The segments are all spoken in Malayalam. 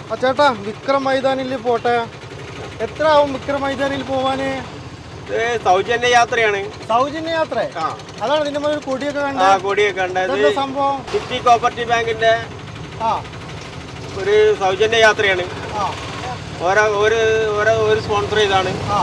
ആ ചേട്ടാ വിക്രം മൈതാനിൽ പോട്ടെ എത്ര ആവും വിക്രം മൈതാനിൽ പോവാന് ഇത് സൗജന്യ യാത്രയാണ് സൗജന്യ യാത്ര ആ അതാണ് ഇതിന്റെ മുകളിൽ കൊടിയൊക്കെ ആ കണ്ടത് കൊടിയൊക്കെ ഉണ്ട് ഇത് എന്താ സംഭവം സിറ്റി കോപ്പറേറ്റീവ് ബാങ്കിന്റെ ആ ഒരു സൗജന്യ യാത്രയാണ് ആ ഓരോ ഒരു ഓരോ ഒരു സ്പോൺസർ ചെയ്താണ് ആ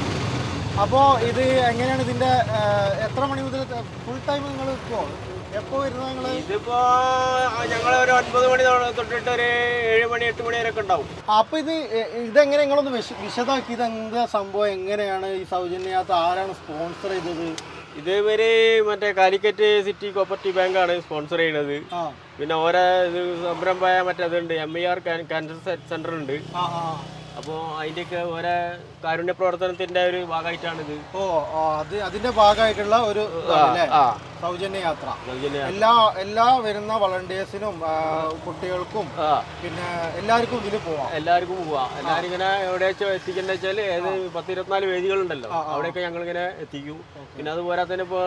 അപ്പോ ഇത് എങ്ങനെയാണ് ഇതിന്റെ ആ, എത്ര മണി മുതൽ ഫുൾ ടൈം നിങ്ങൾ നിൽക്കുമോ എപ്പോ വരുന്നത് നിങ്ങള് ഇതിപ്പോ ഞങ്ങൾ ഒരു ഒൻപത് മണി തൊ- തൊട്ടിട്ട് ഒരു ഏഴ് മണി എട്ട് മണി വരെ ഒക്കെ ഉണ്ടാവും അപ്പൊ ഇത് എ- ഇതെങ്ങനെ നിങ്ങളൊന്ന് വിശ വിശദമാക്കി ഇത് എന്താ സംഭവം എങ്ങനെയാണ് ഈ സൗജന്യ യാത്ര ആരാണ് സ്പോൺസർ ചെയ്തത് ഇത് ഇവര് മറ്റേ കാലിക്കറ്റ് സിറ്റി കോപ്പറേറ്റീവ് ബാങ്കാണ് സ്പോൺസർ ചെയ്യുന്നത് ആ പിന്നെ ഓരോ ഇത് സംരംഭമായ മറ്റേതുണ്ട് M E R cancer centre ഉണ്ട് ആ ആ അപ്പോൾ അതിൻ്റെയൊക്കെ ഓരോ കാരുണ്യ പ്രവർത്തനത്തിന്റെ ഒരു ഭാഗമായിട്ടാണിത് ഓ ഓ, അത് അതിന്റെ ഭാഗമായിട്ടുള്ള ഒരു ഇതാണ് അല്ലേ ആ സൗജന്യ യാത്ര സൗജന്യ എല്ലാ എല്ലാ വരുന്ന വളണ്ടിയേഴ്സിനും കുട്ടികൾക്കും ആ പിന്നെ എല്ലാവർക്കും ഇതിൽ പോവാം എല്ലാവർക്കും പോവാം എല്ലാവരും ഇങ്ങനെ എവിടെ വെച്ച് എത്തിക്കുന്ന വെച്ചാൽ ഏത് പത്ത് ഇരുപത്തിനാല് വേദികളുണ്ടല്ലോ അവിടെയൊക്കെ ഞങ്ങൾ ഇങ്ങനെ എത്തിക്കും പിന്നെ അതുപോലെ തന്നെ ഇപ്പോൾ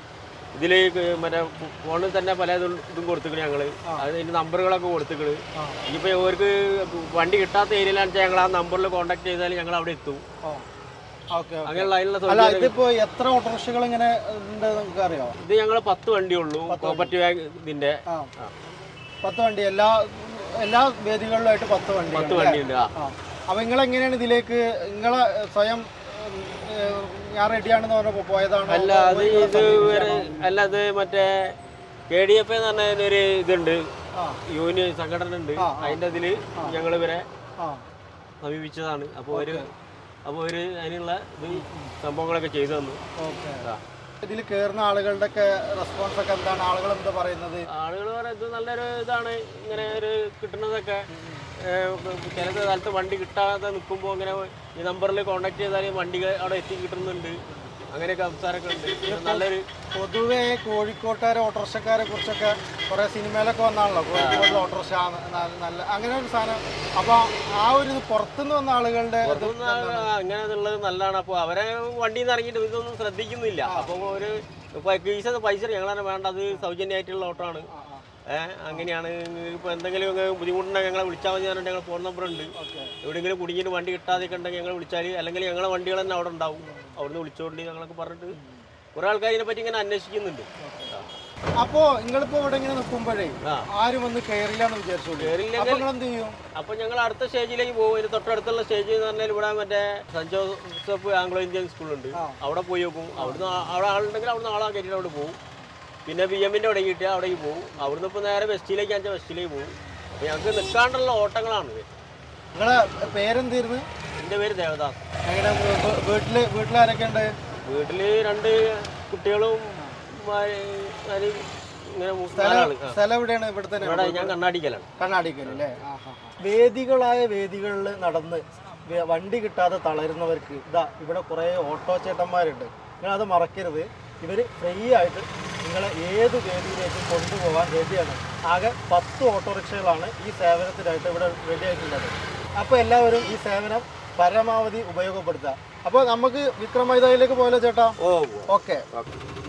ഇതിൽ മറ്റേ ഫോണിൽ തന്നെ പല ഇതും ഇതും കൊടുത്തിക്കണ് ഞങ്ങൾ അതിൻ്റെ നമ്പറുകളൊക്കെ കൊടുത്തിക്കണ് ആ. ഇനിയിപ്പോൾ ഇവർക്ക് വണ്ടി കിട്ടാത്ത ഏരിയയിലാണെന്ന് വെച്ചാൽ ഞങ്ങൾ ആ നമ്പറിൽ കോൺടാക്ട് ചെയ്താൽ ഞങ്ങൾ അവിടെ എത്തും ഓ ഓക്കെ അങ്ങനെയുള്ള അതിനുള്ള അല്ല സൗകര്യം ഇതിപ്പോ എത്ര ഓട്ടോറിക്ഷകൾ ഇങ്ങനെ ഉണ്ട് നിങ്ങൾക്ക് അറിയോ ഇത് ഞങ്ങൾ പത്ത് വണ്ടിയുള്ളൂ കോപ്പറേറ്റീവ് ബാങ്ക് ഇതിൻ്റെ ആ പത്ത് വണ്ടി എല്ലാ എല്ലാ വേദികളിലായിട്ട് പത്ത് വണ്ടി പത്ത് വണ്ടിയുണ്ട് ആ ആ അപ്പൊ നിങ്ങൾ എങ്ങനെയാണ് ഇതിലേക്ക് നിങ്ങളെ സ്വയം ഉം, ഏഹ്, ഞാൻ റെഡിയാണെന്ന് പറഞ്ഞപ്പോ പോയതാണോ അല്ല അത് ഇത് വേറെ അല്ല അത് മറ്റേ കെ ഡി എഫ് എന്ന് പറഞ്ഞ ഒരു ഇതുണ്ട് ആ യൂണിയൻ സംഘടന ഉണ്ട് അതിൻ്റെ ഇതിൽ ഞങ്ങൾ ഇവരെ ആ സമീപിച്ചതാണ് അപ്പോൾ ഒരു അപ്പോൾ ഒരു അതിനുള്ള ഇത് സംഭവങ്ങളൊക്കെ ചെയ്തു തന്നു ഓക്കെ ആ. ഇതിൽ കയറുന്ന ആളുകളുടെ ഒക്കെ റെസ്പോൺസ് ഒക്കെ എന്താണ് ആളുകൾ എന്താ പറയുന്നത് ആളുകൾ പറയാം ഇത് നല്ലൊരു ഇതാണ് ഇങ്ങനെ ഒരു കിട്ടുന്നതൊക്കെ ഏഹ്, ചില സ്ഥലത്ത് വണ്ടി കിട്ടാതെ നിൽക്കുമ്പോൾ ഇങ്ങനെ ഈ നമ്പറിൽ കോൺടാക്ട് ചെയ്താൽ വണ്ടി അവിടെ എത്തി കിട്ടുന്നുണ്ട് അങ്ങനെയൊക്കെ സംസാരമൊക്കെ ഉണ്ട് ഇത് നല്ലൊരു പൊതുവെ കോഴിക്കോട്ടുകാരെ ഓട്ടോറിക്ഷക്കാരെ കുറിച്ചൊക്കെ കുറെ സിനിമയിലൊക്കെ വന്നാണല്ലോ കോഴിക്കോട് ഓട്ടോറിക്ഷ ന- നല്ല അങ്ങനെ ഒരു സാധനം അപ്പൊ ആ ഒരു ഇത് പുറത്തുനിന്ന് വന്ന ആളുകളുടെ ഇത് പുറത്തുനിന്ന് ആ- അങ്ങനെ ഉള്ളത് നല്ലതാണ് അപ്പോൾ അവരെ വണ്ടിയിൽ നിന്ന് ഇറങ്ങിയിട്ട് ഇതൊന്നും ശ്രദ്ധിക്കുന്നില്ല അപ്പോൾ ഒരു പൈസ പൈസ ഞങ്ങൾ തന്നെ വേണ്ട അത് സൗജന്യമായിട്ടുള്ള ഓട്ടോ ആണ് ആ, ആ. ഏഹ് അങ്ങനെയാണ് ഇപ്പോൾ എന്തെങ്കിലും ഒക്കെ ബുദ്ധിമുട്ടുണ്ടെങ്കിൽ ഞങ്ങളെ വിളിച്ചാൽ മതി പറഞ്ഞിട്ട് ഞങ്ങൾ ഫോൺ നമ്പർ ഉണ്ട് ഓക്കെ എവിടെയെങ്കിലും കുടുങ്ങിയിട്ട് വണ്ടി കിട്ടാതെ ഉണ്ടെങ്കിൽ ഞങ്ങൾ വിളിച്ചാൽ അല്ലെങ്കിൽ ഞങ്ങളെ വണ്ടികൾ തന്നെ അവിടെ ഉണ്ടാവും അവിടുന്ന് വിളിച്ചോണ്ട് ഞങ്ങളൊക്കെ പറഞ്ഞിട്ട് കുറേ ആൾക്കാർ ഇതിനെ പറ്റി ഇങ്ങനെ അന്വേഷിക്കുന്നുണ്ട് അപ്പോ നിങ്ങളിപ്പോ ഇവിടെ ഇങ്ങനെ നിൽക്കുമ്പോഴേ ആ ആരും വന്ന് കയറില്ലാന്ന് വിചാരിച്ചോളൂ കയറിയില്ലെങ്കിൽ അപ്പൊ നിങ്ങൾ എന്ത് ചെയ്യും അപ്പോൾ ഞങ്ങൾ അടുത്ത സ്റ്റേജിലേക്ക് പോകും ഇതിന് തൊട്ടടുത്തുള്ള സ്റ്റേജ് എന്ന് പറഞ്ഞാൽ ഇവിടെ മറ്റേ സെൻറ് ജോസഫ് ആംഗ്ലോ ഇന്ത്യൻ സ്കൂളുണ്ട് ആ. അവിടെ പോയി നോക്കും അവിടുന്ന് ആ- അവിടെ ആളുണ്ടെങ്കിൽ അവിടുന്ന് ആളെ കയറ്റിയിട്ട് അവിടെ പോകും പിന്നെ ബി എമ്മിൻ്റെ അവിടെ കിട്ടിയാൽ അവിടേക്ക് പോകും അവിടുന്ന് ഇപ്പോൾ നേരെ വെസ്റ്റിലേക്ക് അഞ്ചാൽ വെസ്റ്റിലേക്ക് പോകും അപ്പോൾ ഞങ്ങൾക്ക് നിൽക്കാണ്ടുള്ള ഓട്ടങ്ങളാണ് ഇത് നിങ്ങളെ പേരെന്തായിരുന്നു എൻ്റെ പേര് ദേവദാസ് എങ്ങനെ വീ- വീ- വീട്ടില് വീട്ടിലാരൊക്കെ ഉണ്ട് വീട്ടിൽ രണ്ട് കുട്ടികളും ഭാര്യ- ഭാര്യയും ഇങ്ങനെ മൂ- നാലാള് ആ. സ്ഥലം എവിടെയാണ് ഇവിടെ തന്നെ ഇവിടെ ഞാൻ കണ്ണാടിക്കലാണ് കണ്ണാടിക്കൽ അല്ലേ വേദികളായ വേദികളിൽ നടന്ന് വേ- വണ്ടി കിട്ടാതെ തളരുന്നവർക്ക് ഇതാ ഇവിടെ കുറേ ഓട്ടോ ചേട്ടന്മാരുണ്ട് നിങ്ങൾ അത് മറക്കരുത് ഇവർ ഫ്രീ ആയിട്ട് നിങ്ങളെ ഏത് വേദിയിലേക്കും കൊണ്ടുപോകാൻ റെഡിയാണ് ആകെ പത്ത് ഓട്ടോറിക്ഷകളാണ് ഈ സേവനത്തിനായിട്ട് ഇവിടെ റെഡി ആയിട്ടുള്ളത് അപ്പോൾ എല്ലാവരും ഈ സേവനം പരമാവധി ഉപയോഗപ്പെടുത്തുക അപ്പോൾ നമുക്ക് വിക്രം മൈതാനിലേക്ക് പോയാലോ ചേട്ടാ ഓ ഓക്കെ ഓക്കെ